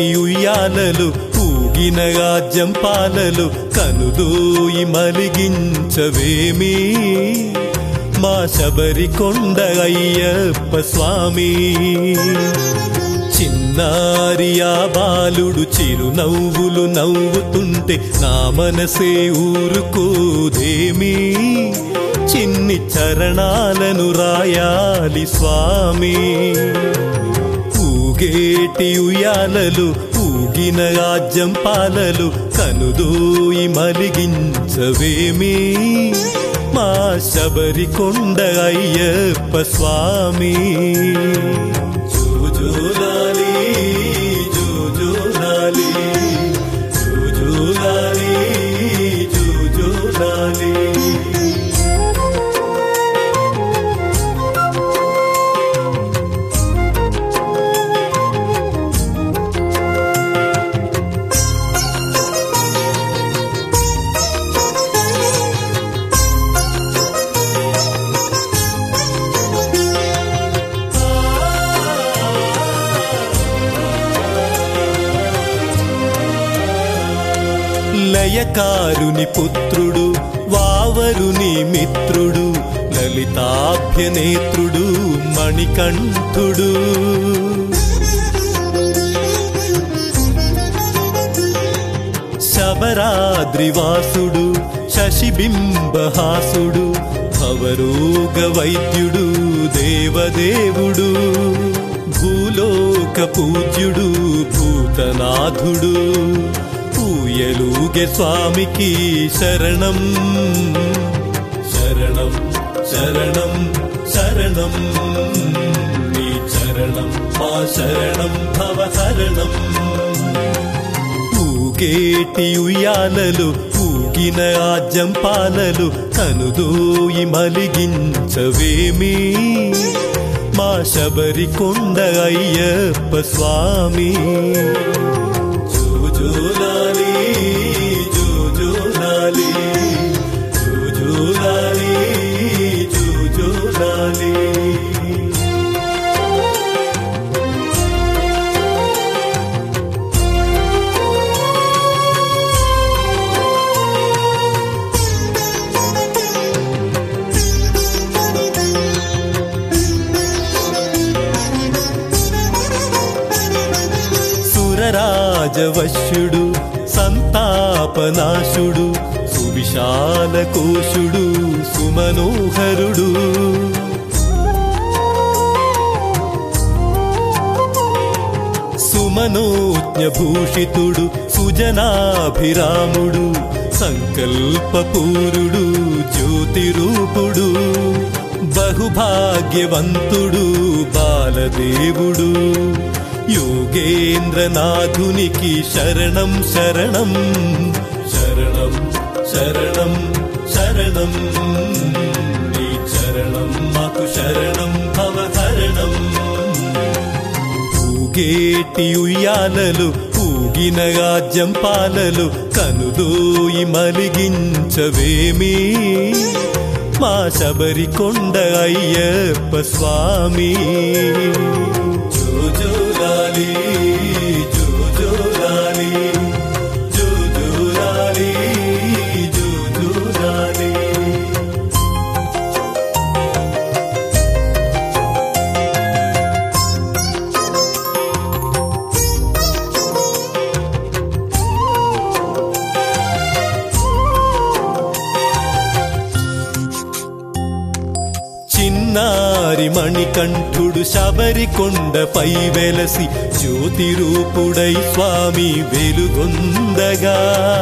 ఊగేటి ఉయ్యాలలు ఊగిన జంపాలలు కనుదోయి మలిగించవేమి మా శబరి కొండ అయ్యప్ప స్వామి చిన్నారి ఆ బాలుడు చిరునవ్వులు నవ్వుతుంటే నా మనసే ఊరుకోదేమి చిన్ని చరణాలను రాయాలి స్వామి ఊగేటి ఉయ్యాలలు ఊగిన జంపాలలు కనుదోయి మలిగించవేమి మా శబరి కొండ అయ్యప్ప స్వామి జోజోలాలి జోజోలాలి జోజోలాలి జోజోలాలి లయకారుని పుత్రుడు వావరుని మిత్రుడు లలితాభ్యనేత్రుడు మణికంఠుడు శబరాద్రివాసుడు శశిబింబహాసుడు భవరోగ వైద్యుడు దేవదేవుడు భూలోక పూజ్యుడు భూతనాథుడు పూయలుగే స్వామికి శరణం శరణం శరణం శరణం నీ చరణం మా శరణం భవ శరణం ఊగేటి ఉయ్యాలలు ఊగిన ఆ జంపాలలు కనుదోయి మలిగించవేమి మా శబరి కొండ అయ్యప్ప స్వామి జోజోలాలి జోజోలాలి జోజోలాలి జోజోలాలి సురరాజవశ్యుడు సంతాపనాశుడు సువిశాల కోశుడు సుమనోహరుడు సుమనోజ్ఞభూషితుడు సుజనాభిరాముడు సంకల్పపూరుడు జ్యోతిరూపుడు బహుభాగ్యవంతుడు బాలదేవుడు యోగేంద్రనాథునికి శరణం శరణం శరణం శరణం శరణం నీ చరణం మాకు శరణం భవహరణం ఊగేటి ఉయ్యాలలు ఊగిన జంపాలలు కనుదోయి మలిగించవేమి మా శబరి కొండ అయ్యప్ప స్వామి జోజోలాలి జోజోలాలి జోజోలాలి జోజోలాలి చిన్నారి మణికంఠుడు శబరి కొండపై వెలసి జ్యోతి రూపుడై స్వామి వెలుగొందగా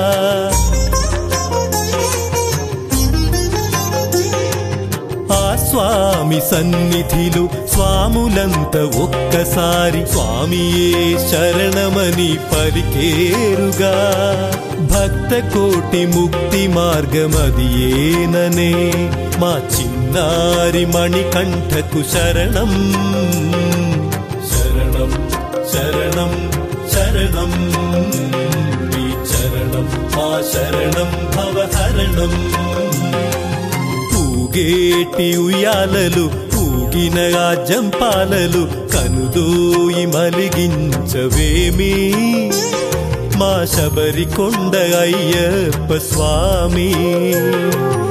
ఆ స్వామి సన్నిధిలో స్వాములంత ఒక్కసారి స్వామియే శరణమని పలికేరుగా భక్త కోటి ముక్తి మార్గమది ఏననే మా చిన్నారి మణికంఠకు శరణం శరణం శరణం శరణం నీ చరణం మా శరణం భవహరణం ఊగేటి ఉయ్యాలలు ఊగిన ఆజంపాలలు కనుదూయి మలిగించవేమి మా శబరి కొండ అయ్యప్ప స్వామి